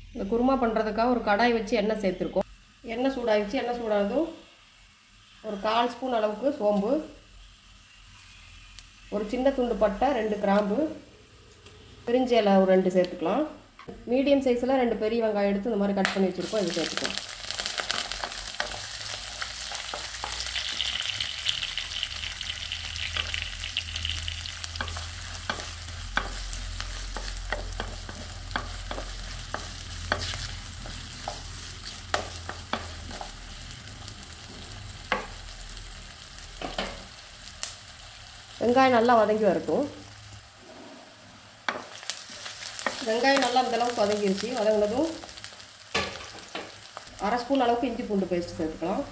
இந்த குருமா பண்ணுறதுக்காக ஒரு கடாய் வச்சு எண்ணெய் சேர்த்துருக்கோம் எண்ணெய் சூடாகிடுச்சு எண்ணெய் சூடானதும் ஒரு கால் ஸ்பூன் அளவுக்கு சோம்பு ஒரு சின்ன துண்டு பட்டை ரெண்டு கிராம்பு பிரிஞ்சி இலை ஒரு ரெண்டு சேர்த்துக்கலாம் மீடியம் சைஸில் ரெண்டு பெரிய வெங்காயம் எடுத்து இந்த மாதிரி கட் பண்ணி வச்சுருக்கோம் இது சேர்த்துக்கலாம் வெங்காயம் நல்லா வதங்கி வரட்டும் வெங்காயம் நல்லா அந்த அளவுக்கு வதங்கிருச்சு வதங்கினதும் அரை ஸ்பூன் அளவுக்கு இஞ்சி பூண்டு பேஸ்ட் சேர்த்துக்கலாம்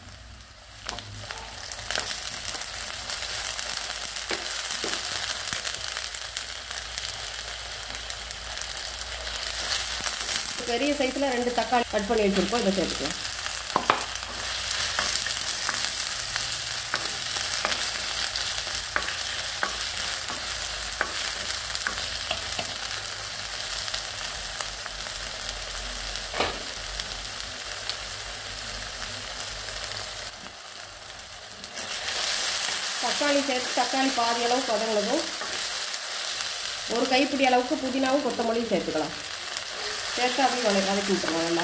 பெரிய சைஸில் ரெண்டு தக்காளி கட் பண்ணி வச்சுருக்கோம் இதை சேர்த்துக்கலாம் தக்காளி சேர்த்து தக்காளி பாதி அளவுக்கு வதங்கினதும் ஒரு கைப்பிடி அளவுக்கு புதினாவும் கொத்தமல்லியும் சேர்த்துக்கலாம் சேர்த்து அதையும் வதக்கி வதக்கி விட்டுருவோம் நல்லா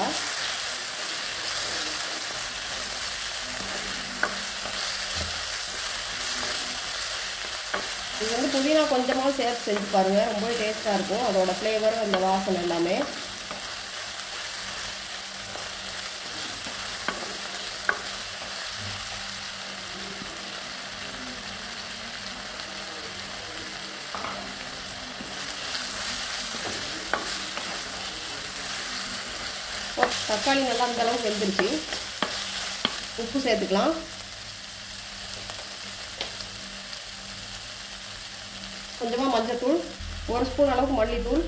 இது வந்து புதினா கொஞ்சமாக சேர்த்து செஞ்சு பாருங்கள் ரொம்பவே டேஸ்ட்டாக இருக்கும் அதோட ஃப்ளேவர் அந்த வாசனை எல்லாமே தக்காளி நல்லா அந்த அளவுக்கு வெந்துருச்சு உப்பு சேர்த்துக்கலாம் கொஞ்சமாக மஞ்சத்தூள் ஒரு ஸ்பூன் அளவுக்கு மல்லித்தூள்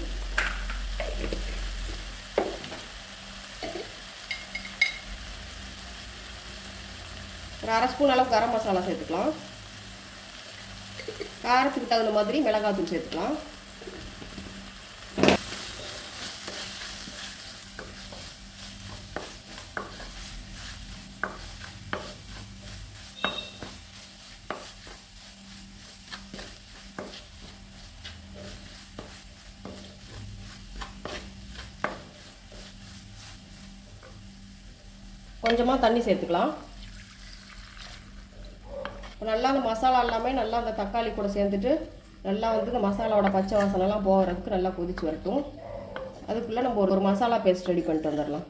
ஒரு அரை ஸ்பூன் அளவுக்கு கரம் மசாலா சேர்த்துக்கலாம் காரத்துக்கு தகுந்த மாதிரி மிளகாத்தூள் சேர்த்துக்கலாம் கொஞ்சமாக தண்ணி சேர்த்துக்கலாம் நல்லா அந்த மசாலா எல்லாமே நல்லா அந்த தக்காளி கூட சேர்ந்துட்டு நல்லா வந்து இந்த மசாலாவோட பச்சை வாசனைலாம் போகிறதுக்கு நல்லா கொதிச்சு வரட்டும் அதுக்குள்ளே நம்ம ஒரு ஒரு மசாலா பேஸ்ட் ரெடி பண்ணிட்டு வந்துடலாம்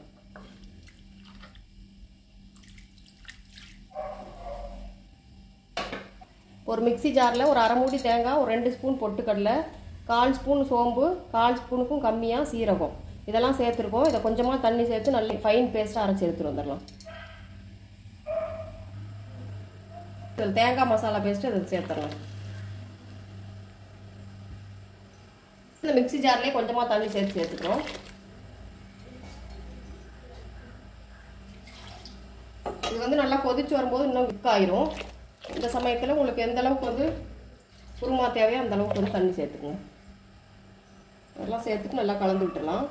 ஒரு மிக்சி ஜாரில் ஒரு அரை மூடி தேங்காய் ஒரு ரெண்டு ஸ்பூன் பொட்டுக்கடலை கால் ஸ்பூன் சோம்பு கால் ஸ்பூனுக்கும் கம்மியாக சீரகம் இதெல்லாம் சேர்த்துருக்கோம் இதை கொஞ்சமாக தண்ணி சேர்த்து நல்ல ஃபைன் பேஸ்ட்டாக அரைச்சி எடுத்துகிட்டு வந்துடலாம் இதில் தேங்காய் மசாலா பேஸ்ட்டு இதில் சேர்த்துடலாம் இந்த மிக்சி ஜார்லேயே கொஞ்சமாக தண்ணி சேர்த்து சேர்த்துக்கிறோம் இது வந்து நல்லா கொதிச்சு வரும்போது இன்னும் குக் ஆயிரும் இந்த சமயத்தில் உங்களுக்கு எந்த அளவுக்கு வந்து குருமா தேவையோ அந்த அளவுக்கு வந்து தண்ணி சேர்த்துக்குங்க அதெல்லாம் சேர்த்துட்டு நல்லா கலந்து விட்டுடலாம்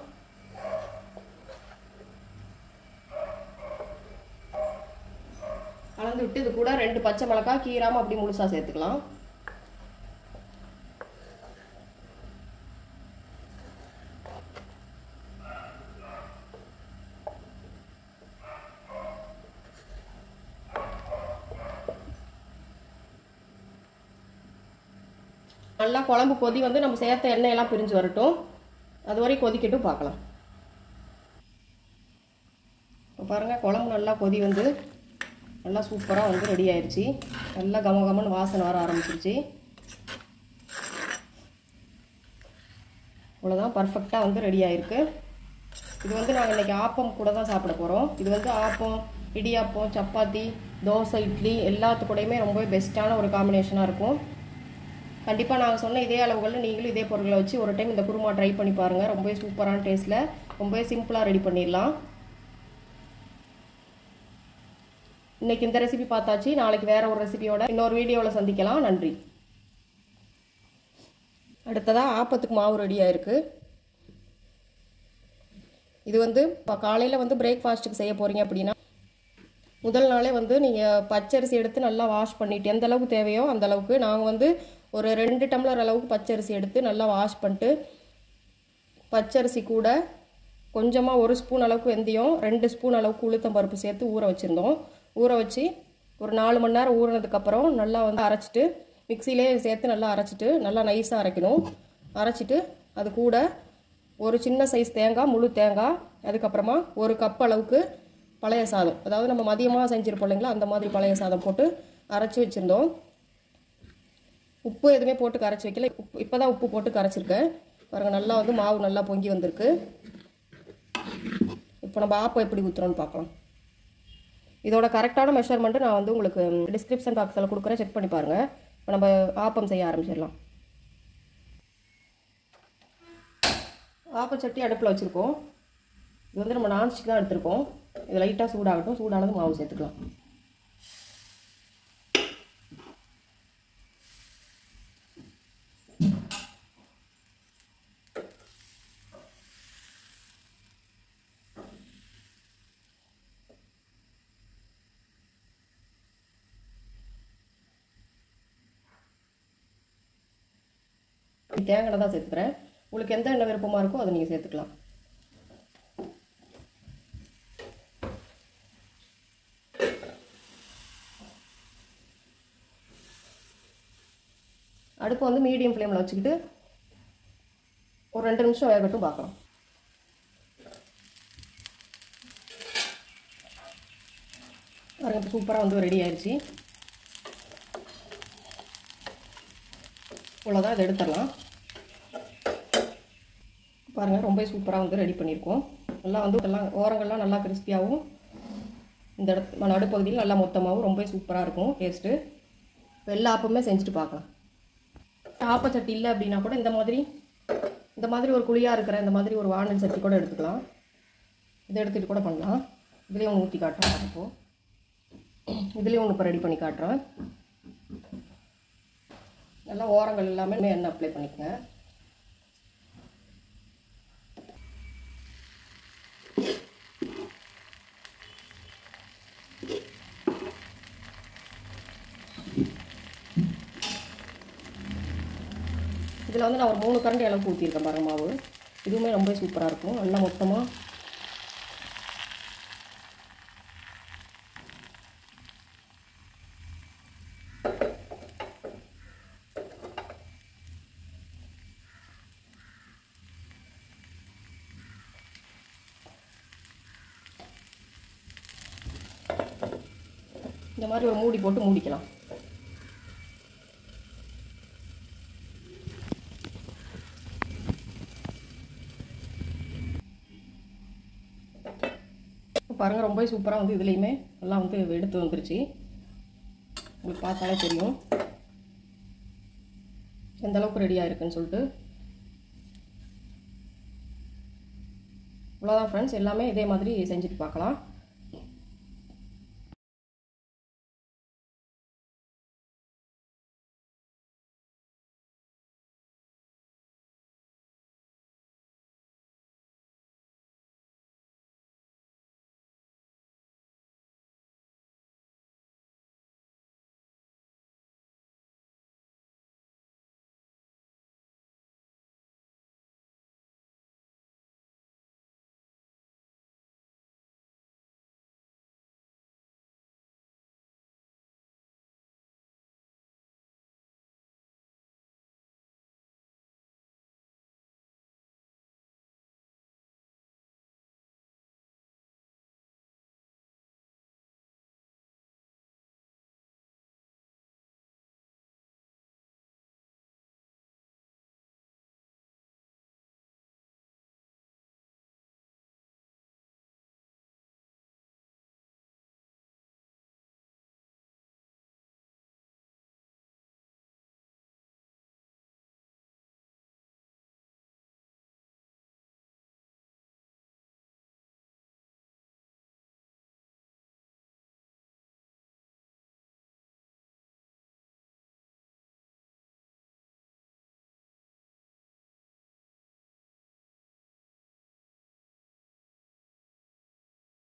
கலந்து விட்டு இது கூட ரெண்டு பச்சை மிளகாய் கீராமல் அப்படி முழுசாக சேர்த்துக்கலாம் நல்லா குழம்பு கொதி வந்து நம்ம சேர்த்த எண்ணெயெல்லாம் பிரிஞ்சு வரட்டும் அது வரைக்கும் கொதிக்கட்டும் பார்க்கலாம் இப்போ பாருங்கள் குழம்பு நல்லா கொதி வந்து நல்லா சூப்பராக வந்து ரெடி ஆயிடுச்சு நல்லா கம கமன்னு வாசனை வர ஆரம்பிச்சிருச்சு இவ்வளோதான் பர்ஃபெக்டாக வந்து ரெடி ஆயிருக்கு இது வந்து நாங்கள் இன்றைக்கி ஆப்பம் கூட தான் சாப்பிட போகிறோம் இது வந்து ஆப்பம் இடியாப்பம் சப்பாத்தி தோசை இட்லி எல்லாத்துக்கூடையுமே ரொம்பவே பெஸ்ட்டான ஒரு காம்பினேஷனாக இருக்கும் கண்டிப்பாக நாங்கள் சொன்ன இதே அளவுகளில் நீங்களும் இதே பொருட்களை வச்சு ஒரு டைம் இந்த குருமா ட்ரை பண்ணி பாருங்கள் ரொம்பவே சூப்பரான டேஸ்ட்டில் ரொம்பவே சிம்பிளாக ரெடி பண்ணிடலாம் இன்னைக்கு இந்த ரெசிபி பார்த்தாச்சு நாளைக்கு வேற ஒரு ரெசிபியோட இன்னொரு வீடியோவில் சந்திக்கலாம் நன்றி அடுத்ததாக ஆப்பத்துக்கு மாவு ரெடி ஆயிருக்கு இது வந்து இப்போ காலையில் வந்து பிரேக்ஃபாஸ்ட்டுக்கு செய்ய போகிறீங்க அப்படின்னா முதல் நாளே வந்து நீங்கள் பச்சரிசி எடுத்து நல்லா வாஷ் பண்ணிட்டு எந்த அளவுக்கு தேவையோ அந்த அளவுக்கு நாங்கள் வந்து ஒரு ரெண்டு டம்ளர் அளவுக்கு பச்சரிசி எடுத்து நல்லா வாஷ் பண்ணிட்டு பச்சரிசி கூட கொஞ்சமாக ஒரு ஸ்பூன் அளவுக்கு வெந்தயம் ரெண்டு ஸ்பூன் அளவுக்கு உளுத்தம் பருப்பு சேர்த்து ஊற வச்சுருந்தோம் ஊற வச்சு ஒரு நாலு மணி நேரம் ஊறினதுக்கப்புறம் நல்லா வந்து அரைச்சிட்டு மிக்சிலே சேர்த்து நல்லா அரைச்சிட்டு நல்லா நைஸாக அரைக்கணும் அரைச்சிட்டு அது கூட ஒரு சின்ன சைஸ் தேங்காய் முழு தேங்காய் அதுக்கப்புறமா ஒரு கப் அளவுக்கு பழைய சாதம் அதாவது நம்ம மதியமாக செஞ்சுருப்போம் இல்லைங்களா அந்த மாதிரி பழைய சாதம் போட்டு அரைச்சி வச்சுருந்தோம் உப்பு எதுவுமே போட்டு கரைச்சி வைக்கல உப்பு இப்போ தான் உப்பு போட்டு கரைச்சிருக்கேன் பாருங்கள் நல்லா வந்து மாவு நல்லா பொங்கி வந்திருக்கு இப்போ நம்ம ஆப்பம் எப்படி ஊற்றுறோன்னு பார்க்கலாம் இதோட கரெக்டான மெஷர்மெண்ட்டு நான் வந்து உங்களுக்கு டிஸ்கிரிப்ஷன் பாக்ஸில் கொடுக்குறேன் செக் பண்ணி பாருங்கள் இப்போ நம்ம ஆப்பம் செய்ய ஆரம்பிச்சிடலாம் ஆப்பச்சட்டி அடுப்பில் வச்சுருக்கோம் இது வந்து நம்ம நான்ஸ்டிக் தான் எடுத்திருக்கோம் இது லைட்டாக சூடாகட்டும் சூடானது மாவு சேர்த்துக்கலாம் தேங்காய் தான் சேர்த்துக்கிறேன் உங்களுக்கு எந்த எண்ணெய் விருப்பமாக இருக்கோ அதை நீங்கள் சேர்த்துக்கலாம் அடுப்பு வந்து மீடியம் ஃப்ளேமில் வச்சுக்கிட்டு ஒரு ரெண்டு நிமிஷம் வேகட்டும் பார்க்கலாம் பாருங்க இப்போ சூப்பராக வந்து ரெடி ஆயிடுச்சு இவ்வளோதான் இதை எடுத்துடலாம் பாருங்கள் ரொம்ப சூப்பராக வந்து ரெடி பண்ணியிருக்கோம் நல்லா வந்து எல்லாம் ஓரங்கள்லாம் நல்லா கிறிஸ்பியாகவும் இந்த இடத்து நடுப்பகுதியில் நல்லா மொத்தமாகவும் ரொம்ப சூப்பராக இருக்கும் டேஸ்ட்டு இப்போ எல்லா ஆப்பமே செஞ்சுட்டு பார்க்கலாம் ஆப்பச்சட்டி இல்லை அப்படின்னா கூட இந்த மாதிரி இந்த மாதிரி ஒரு குழியாக இருக்கிற இந்த மாதிரி ஒரு வானல் சட்டி கூட எடுத்துக்கலாம் இதை எடுத்துகிட்டு கூட பண்ணலாம் இதுலேயும் ஒன்று ஊற்றி காட்டுறேன் இப்போது இதுலேயும் ஒன்று இப்போ ரெடி பண்ணி காட்டுறேன் நல்லா ஓரங்கள் எல்லாமே எண்ணெய் அப்ளை பண்ணிக்கங்க இதில் வந்து நான் ஒரு மூணு கரண்டி அளவுக்கு ஊற்றிருக்கேன் பாருங்க மாவு இதுவுமே ரொம்ப சூப்பராக இருக்கும் நல்லா மொத்தமாக இந்த மாதிரி ஒரு மூடி போட்டு மூடிக்கலாம் பாருங்கள் ரொம்ப சூப்பராக வந்து இதுலேயுமே நல்லா வந்து எடுத்து வந்துருச்சு உங்களுக்கு பார்த்தாலே தெரியும் எந்த அளவுக்கு ரெடியாக இருக்குன்னு சொல்லிட்டு இவ்வளோதான் ஃப்ரெண்ட்ஸ் எல்லாமே இதே மாதிரி செஞ்சுட்டு பார்க்கலாம்